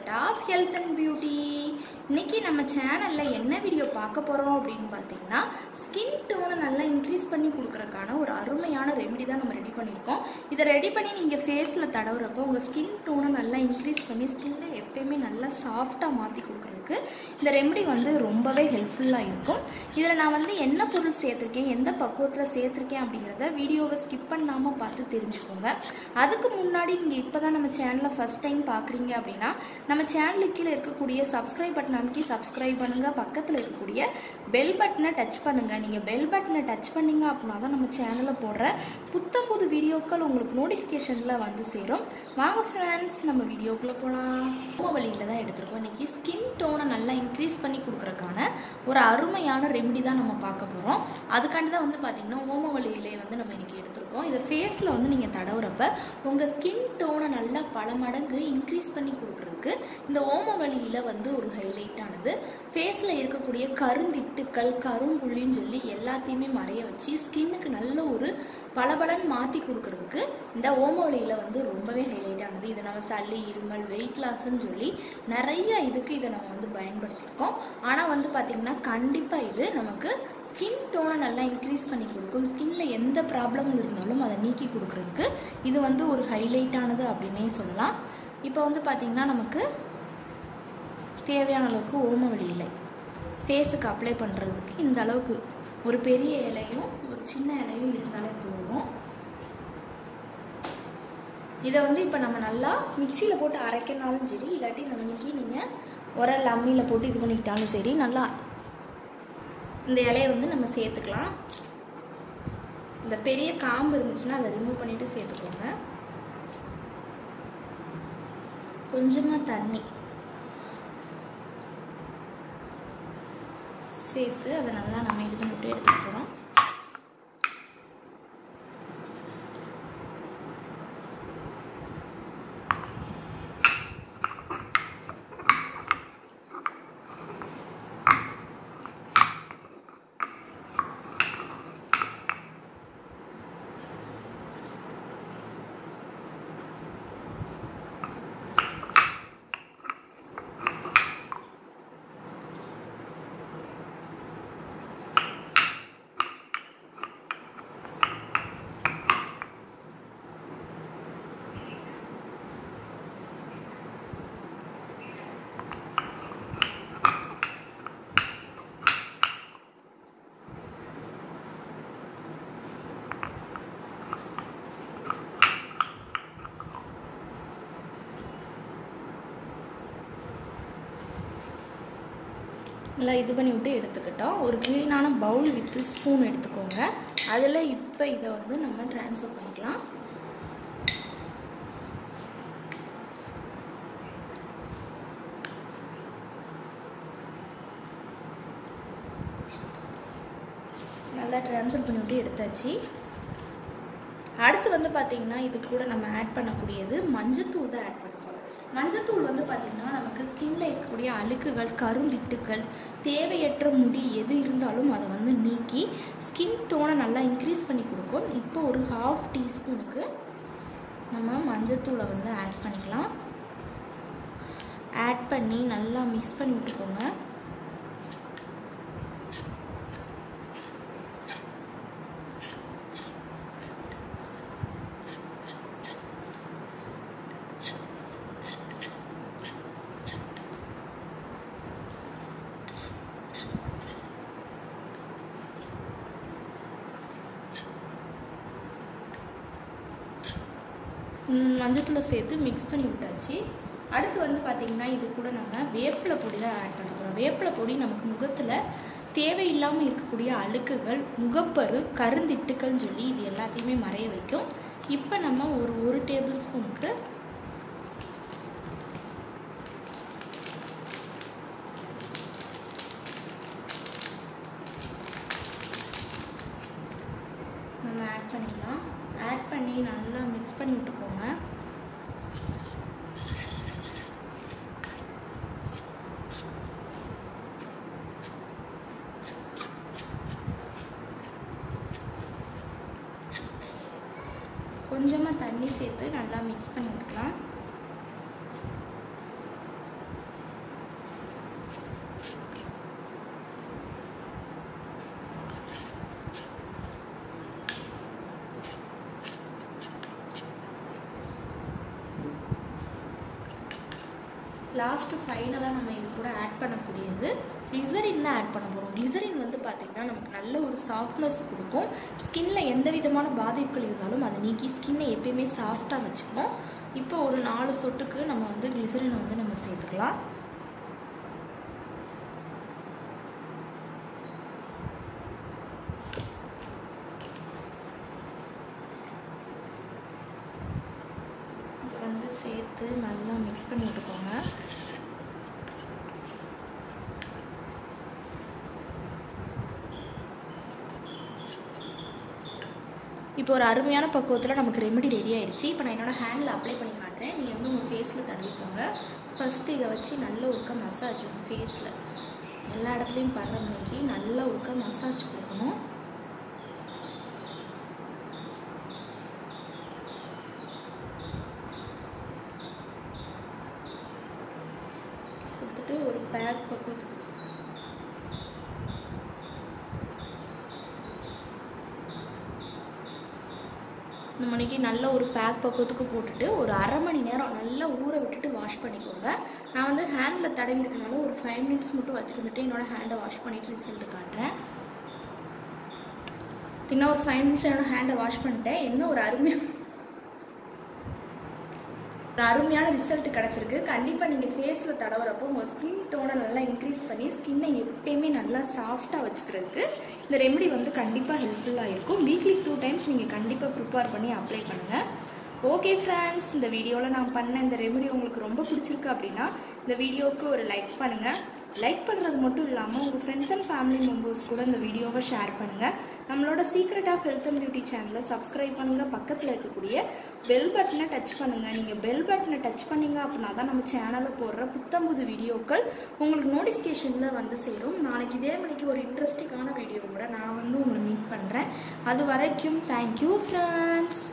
secret of health and beauty இன்னைக்கு நம்ம சேனலில் என்ன வீடியோ பார்க்க போகிறோம் அப்படின்னு பார்த்தீங்கன்னா ஸ்கின் டோனை நல்லா இன்க்ரீஸ் பண்ணி கொடுக்கறதுக்கான ஒரு அருமையான ரெமெடி தான் நம்ம ரெடி பண்ணியிருக்கோம் இதை ரெடி பண்ணி நீங்கள் ஃபேஸில் தடவுறப்போ உங்கள் ஸ்கின் டோனை நல்லா இன்க்ரீஸ் பண்ணி ஸ்கின்னை எப்பயுமே நல்லா சாஃப்டாக மாற்றி கொடுக்குறதுக்கு இந்த ரெமெடி வந்து ரொம்பவே ஹெல்ப்ஃபுல்லாக இருக்கும் இதில் நான் வந்து என்ன பொருள் சேர்த்துருக்கேன் எந்த பக்குவத்தில் சேர்த்துருக்கேன் அப்படிங்கிறத வீடியோவை ஸ்கிப் பண்ணாமல் பார்த்து தெரிஞ்சுக்கோங்க அதுக்கு முன்னாடி நீங்கள் இப்போ தான் நம்ம சேனலை ஃபஸ்ட் டைம் பார்க்குறீங்க அப்படின்னா நம்ம சேனலுக்கு கீழே இருக்கக்கூடிய சப்ஸ்கிரைப் பட்டன் அமைக்கி சப்ஸ்கிரைப் பண்ணுங்கள் பக்கத்தில் இருக்கக்கூடிய பெல் பட்டனை டச் பண்ணுங்கள் நீங்கள் பெல் பட்டனை டச் பண்ணீங்க அப்படின்னா தான் நம்ம சேனலில் போடுற புத்தம் புது வீடியோக்கள் உங்களுக்கு நோட்டிஃபிகேஷனில் வந்து சேரும் வாங்க ஃப்ரெண்ட்ஸ் நம்ம வீடியோக்குள்ளே போகலாம் ஓம வழியில் தான் எடுத்திருக்கோம் இன்றைக்கி ஸ்கின் டோனை நல்லா இன்க்ரீஸ் பண்ணி கொடுக்குறக்கான ஒரு அருமையான ரெமெடி தான் நம்ம பார்க்க போகிறோம் அதுக்காண்டி தான் வந்து பார்த்திங்கன்னா ஓமவழி இலையை வந்து நம்ம இன்றைக்கி எடுத்திருக்கோம் இதை ஃபேஸில் வந்து நீங்கள் தடவுறப்ப உங்கள் ஸ்கின் டோனை நல்லா பல மடங்கு இன்க்ரீஸ் பண்ணி கொடுக்குறதுக்கு இந்த ஓமவழி இலை வந்து ஒரு ஹைலைட் ஆனது ஃபேஸில் இருக்கக்கூடிய கருந்திட்டுக்கள் கரும்புள்ளின்னு சொல்லி எல்லாத்தையுமே மறைய வச்சு ஸ்கின்னுக்கு நல்ல ஒரு பளபளன்னு மாற்றி கொடுக்கறதுக்கு இந்த ஓமவழி இலை வந்து ரொம்பவே ஹைலைட் ஆனது இதை நம்ம சளி இருமல் வெயிட் லாஸ்ன்னு சொல்லி நிறைய இதுக்கு இதை நம்ம வந்து பயன்படுத்தியிருக்கோம் ஆனால் வந்து பார்த்திங்கன்னா கண்டிப்பாக இது நமக்கு ஸ்கின் டோனை நல்லா இன்க்ரீஸ் பண்ணி கொடுக்கும் ஸ்கின்ல எந்த ப்ராப்ளங்கள் இருந்தாலும் அதை நீக்கி கொடுக்கறதுக்கு இது வந்து ஒரு ஹைலைட்டானது அப்படின்னே சொல்லலாம் இப்போ வந்து பார்த்திங்கன்னா நமக்கு தேவையான அளவுக்கு ஓமவழி இலை ஃபேஸுக்கு அப்ளை பண்ணுறதுக்கு இந்த அளவுக்கு ஒரு பெரிய இலையும் ஒரு சின்ன இலையும் இருந்தாலே போதும் இதை வந்து இப்போ நம்ம நல்லா மிக்சியில் போட்டு அரைக்கனாலும் சரி இல்லாட்டி நம்ம இன்னைக்கு நீங்கள் உரல் அம்மியில் போட்டு இது பண்ணிக்கிட்டாலும் சரி நல்லா இந்த இலையை வந்து நம்ம சேர்த்துக்கலாம் இந்த பெரிய காம்பு இருந்துச்சுன்னா அதை ரிமூவ் பண்ணிவிட்டு சேர்த்துக்கோங்க கொஞ்சமாக தண்ணி சேர்த்து அதை நல்லா நம்ம இது பண்ணிட்டு எடுத்துக்க போகிறோம் நல்லா இது பண்ணி விட்டு எடுத்துக்கிட்டோம் ஒரு க்ளீனான பவுல் வித்து ஸ்பூன் எடுத்துக்கோங்க அதில் இப்போ இதை வந்து நம்ம ட்ரான்ஸ்ஃபர் பண்ணிக்கலாம் நல்லா ட்ரான்ஸ்ஃபர் பண்ணி விட்டு எடுத்தாச்சு அடுத்து வந்து பார்த்திங்கன்னா இது கூட நம்ம ஆட் பண்ணக்கூடியது மஞ்சத்தூள் தான் ஆட் பண்ண போகிறோம் மஞ்சத்தூள் வந்து பார்த்திங்கன்னா நமக்கு ஸ்கின்ல இருக்கக்கூடிய அழுக்குகள் கருந்திட்டுக்கள் தேவையற்ற முடி எது இருந்தாலும் அதை வந்து நீக்கி ஸ்கின் டோனை நல்லா இன்க்ரீஸ் பண்ணி கொடுக்கும் இப்போ ஒரு ஹாஃப் டீஸ்பூனுக்கு நம்ம மஞ்சத்தூளை வந்து ஆட் பண்ணிக்கலாம் ஆட் பண்ணி நல்லா மிக்ஸ் பண்ணி விட்டுக்கோங்க மஞ்சத்தூளை சேர்த்து மிக்ஸ் பண்ணி விட்டாச்சு அடுத்து வந்து பார்த்திங்கன்னா இது கூட நம்ம வேப்பிலை பொடி தான் ஆட் பண்ண போகிறோம் வேப்பிலை பொடி நமக்கு முகத்தில் தேவையில்லாமல் இருக்கக்கூடிய அழுக்குகள் முகப்பரு கருந்திட்டுக்கள்னு சொல்லி இது எல்லாத்தையுமே மறைய வைக்கும் இப்போ நம்ம ஒரு ஒரு டேபிள் ஸ்பூனுக்கு நம்ம ஆட் பண்ணிக்கலாம் ஆட் பண்ணி நல்லா மிக்ஸ் பண்ணி விட்டுக்கோங்க கொஞ்சமாக தண்ணி சேர்த்து நல்லா மிக்ஸ் பண்ணி விட்டுக்கலாம் லாஸ்ட்டு ஃபைனலாக நம்ம இது கூட ஆட் பண்ணக்கூடியது கிளிசரின் தான் ஆட் பண்ண போகிறோம் கிளிசரின் வந்து பார்த்திங்கன்னா நமக்கு நல்ல ஒரு சாஃப்ட்னஸ் கொடுக்கும் ஸ்கின்ல எந்த விதமான பாதிப்புகள் இருந்தாலும் அதை நீக்கி ஸ்கின்னை எப்பயுமே சாஃப்டாக வச்சுக்கணும் இப்போ ஒரு நாலு சொட்டுக்கு நம்ம வந்து கிளிசரினை வந்து நம்ம சேர்த்துக்கலாம் இதை வந்து சேர்த்து நல்லா மிக்ஸ் பண்ணி விட்டுக்கோங்க இப்போ ஒரு அருமையான பக்குவத்தில் நமக்கு ரெமெடி ரெடி ஆயிடுச்சு இப்போ நான் என்னோட ஹேண்டில் அப்ளை பண்ணி காட்டுறேன் நீங்கள் வந்து உங்கள் ஃபேஸில் தடவிக்கோங்க ஃபஸ்ட்டு இதை வச்சு நல்ல ஒருக்க மசாஜ் உங்கள் ஃபேஸில் எல்லா இடத்துலையும் படுற மணிக்கு நல்ல ஒருக்க மசாஜ் கொடுக்கணும் கொடுத்துட்டு ஒரு பேக் பக்குவத்துக்கு இந்த மணிக்கு நல்ல ஒரு பேக் பக்குவத்துக்கு போட்டுட்டு ஒரு அரை மணி நேரம் நல்லா ஊற விட்டுட்டு வாஷ் பண்ணிக்கோங்க நான் வந்து ஹேண்டில் தடவி இருக்கனால ஒரு ஃபைவ் மினிட்ஸ் மட்டும் வச்சுருந்துட்டு என்னோடய ஹேண்டை வாஷ் பண்ணிவிட்டு ரிசல்ட் காட்டுறேன் இன்னும் ஒரு ஃபைவ் மினிட்ஸ் என்னோட ஹேண்டை வாஷ் பண்ணிட்டேன் இன்னும் ஒரு அருமையான ஒரு அருமையான ரிசல்ட் கிடச்சிருக்கு கண்டிப்பாக நீங்கள் ஃபேஸில் தடவுறப்போ உங்கள் ஸ்கின் டோனை நல்லா இன்க்ரீஸ் பண்ணி ஸ்கின்னை எப்பயுமே நல்லா சாஃப்டாக வச்சுக்கிறதுக்கு இந்த ரெமெடி வந்து கண்டிப்பாக ஹெல்ப்ஃபுல்லாக இருக்கும் வீக்லி டூ டைம்ஸ் நீங்கள் கண்டிப்பாக ப்ரிப்பேர் பண்ணி அப்ளை பண்ணுங்கள் ஓகே ஃப்ரெண்ட்ஸ் இந்த வீடியோவில் நான் பண்ண இந்த ரெமெடி உங்களுக்கு ரொம்ப பிடிச்சிருக்கு அப்படின்னா இந்த வீடியோவுக்கு ஒரு லைக் பண்ணுங்கள் லைக் பண்ணுறது மட்டும் இல்லாமல் உங்கள் ஃப்ரெண்ட்ஸ் அண்ட் ஃபேமிலி மெம்பர்ஸ் கூட இந்த வீடியோவை ஷேர் பண்ணுங்கள் நம்மளோட secret of health and beauty சேனலை சப்ஸ்கிரைப் பண்ணுங்கள் பக்கத்தில் இருக்கக்கூடிய பெல் பட்டனை டச் பண்ணுங்கள் நீங்கள் பெல் பட்டனை டச் பண்ணீங்க அப்படின்னா தான் நம்ம சேனலில் போடுற புத்தம்புது வீடியோக்கள் உங்களுக்கு நோட்டிஃபிகேஷனில் வந்து சேரும் நாளைக்கு இதே மணிக்கு ஒரு இன்ட்ரெஸ்டிங்கான வீடியோ கூட நான் வந்து உங்களை மீட் பண்ணுறேன் அது வரைக்கும் தேங்க்யூ ஃப்ரெண்ட்ஸ்